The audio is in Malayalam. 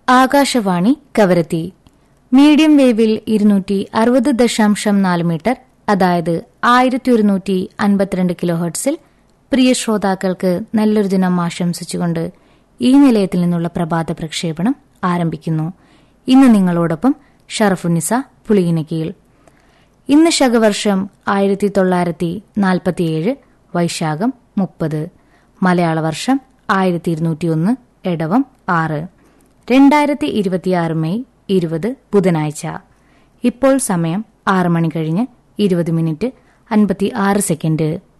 ആകാശവാണി കവരത്തി മീഡിയം വേവിൽ ഇരുന്നൂറ്റി അറുപത് ദശാംശം നാല് മീറ്റർ അതായത് ആയിരത്തി ഒരുന്നൂറ്റി അൻപത്തിരണ്ട് കിലോ ഹെർട്സിൽ പ്രിയ ശ്രോതാക്കൾക്ക് നല്ലൊരു ദിനം ആശംസിച്ചുകൊണ്ട് ഈ നിലയത്തിൽ നിന്നുള്ള പ്രഭാത പ്രക്ഷേപണം ആരംഭിക്കുന്നു ഇന്ന് നിങ്ങളോടൊപ്പം ഷറഫുനിസ പുളിയിനക്കീൽ ഇന്ന് ശകവർഷം ആയിരത്തി തൊള്ളായിരത്തി നാൽപ്പത്തിയേഴ് വൈശാഖം മുപ്പത് മലയാള വർഷം ആയിരത്തി ഇരുന്നൂറ്റിയൊന്ന് എടവം ആറ് രണ്ടായിരത്തി ഇരുപത്തിയാറ് മെയ് ഇരുപത് ബുധനാഴ്ച ഇപ്പോൾ സമയം ആറ് മണി കഴിഞ്ഞ് ഇരുപത് മിനിറ്റ് അൻപത്തി ആറ് സെക്കൻഡ്